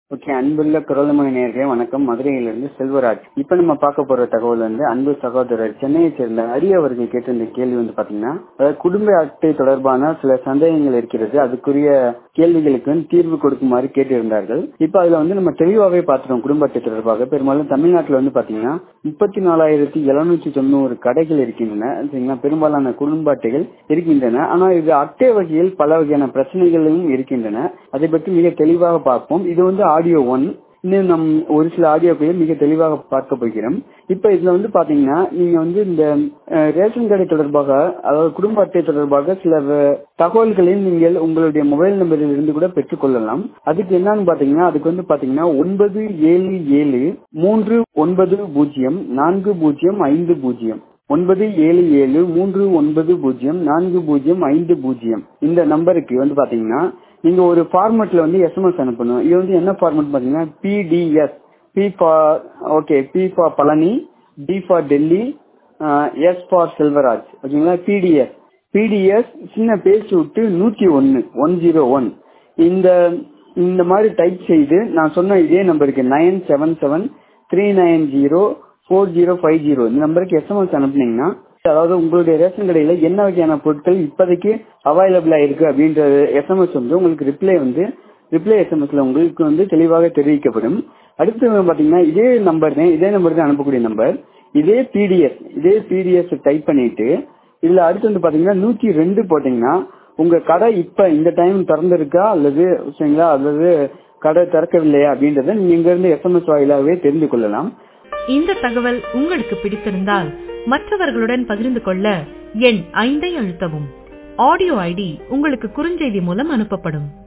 okay அன்புள்ள குரலமணி நேர்களே வணக்கம் மதுரையிலிருந்து செல்வராஜ் இப்ப நம்ம பார்க்க போற தகவல் வந்து அன்பு சகோதரர் சென்னையை சேர்ந்த அரி அவர்கள் கேட்டிருந்த கேள்வி வந்து பாத்தீங்கன்னா அதாவது குடும்ப அட்டை தொடர்பான சில சந்தேகங்கள் இருக்கிறது அதுக்குரிய கேள்விகளுக்கு தீர்வு கொடுக்குமாறு கேட்டிருந்தார்கள் இப்ப அதுல வந்து நம்ம தெளிவாகவே பார்த்துட்டோம் குடும்ப அட்டை தொடர்பாக பெரும்பாலும் தமிழ்நாட்டுல வந்து பாத்தீங்கன்னா முப்பத்தி நாலாயிரத்தி எழுநூத்தி தொண்ணூறு கடைகள் இருக்கின்றன சரிங்களா பெரும்பாலான குடும்ப அட்டைகள் இருக்கின்றன ஆனா இது அட்டை வகையில் பல வகையான பிரச்சனைகளும் இருக்கின்றன அதை பற்றி மிக தெளிவாக பார்ப்போம் இது வந்து ஆடியோ ஒன் இன்னும் நம் ஒரு சில ஆடியோக்களையும் மிக தெளிவாக பார்க்க போகிறோம் இப்ப இதுல வந்து பாத்தீங்கன்னா நீங்க வந்து இந்த அஹ், ரேஷன் கடை தொடர்பாக அதாவது குடும்ப அட்டை தொடர்பாக சில வ- தகவல்களையும் நீங்கள் உங்களுடைய மொபைல் நம்பரில் இருந்து கூட பெற்றுக்கொள்ளலாம் அதுக்கு என்னன்னு பாத்தீங்கன்னா அதுக்கு வந்து பாத்தீங்கன்னா ஒன்பது ஏழு ஏழு மூன்று ஒன்பது பூஜ்ஜியம் நான்கு பூஜ்ஜியம் ஐந்து பூஜ்ஜியம் ஒன்பது ஏழு ஏழு மூன்று ஒன்பது பூஜ்ஜியம் நான்கு பூஜ்ஜியம் ஐந்து பூஜ்ஜியம் இந்த நம்பருக்கு வந்து பாத்தீங்கன்னா நீங்க ஒரு ஃபார்மட்ல வந்து எஸ்எம்எஸ் அனுப்பணும் இது வந்து என்ன ஃபார்மட் பாத்தீங்கன்னா PDS P for okay P for Palani D for Delhi S for Selvaraj ஓகேங்களா பிடிஎஸ் பிடிஎஸ் சின்ன பேச்சு விட்டு நூத்தி ஒன்னு ஒன் ஜீரோ ஒன் இந்த இந்த மாதிரி டைப் செய்து நான் சொன்ன இதே நம்பருக்கு nine seven seven three nine zero four zero five zero இந்த நம்பருக்கு எஸ்எம்எஸ் அனுப்புனீங்கன்னா அதாவது உங்களுடைய ரேஷன் கடையில என்ன வகையான பொருட்கள் இப்போதைக்கு அவைலபிளா இருக்கு அப்படின்ற எஸ்எம்எஸ் வந்து உங்களுக்கு ரிப்ளை வந்து ரிப்ளை எஸ்எம்எஸ்ல உங்களுக்கு வந்து தெளிவாக தெரிவிக்கப்படும் அடுத்து பாத்தீங்கன்னா இதே நம்பர் தான் இதே நம்பர் தான் அனுப்பக்கூடிய நம்பர் இதே பிடிஎஸ் இதே பிடிஎஸ் டைப் பண்ணிட்டு இதுல அடுத்து வந்து பாத்தீங்கன்னா நூத்தி ரெண்டு போட்டீங்கன்னா உங்க கடை இப்ப இந்த டைம் திறந்திருக்கா அல்லது சரிங்களா அல்லது கடை திறக்கவில்லையா அப்படின்றத நீங்க இங்க இருந்து எஸ்எம்எஸ் வாயிலாகவே தெரிந்து கொள்ளலாம் இந்த தகவல் உங்களுக்கு பிடித்திருந்தால் மற்றவர்களுடன் பகிர்ந்து கொள்ள எண் ஐந்தை அழுத்தவும் ஆடியோ ஐடி உங்களுக்கு குறுஞ்செய்தி மூலம் அனுப்பப்படும்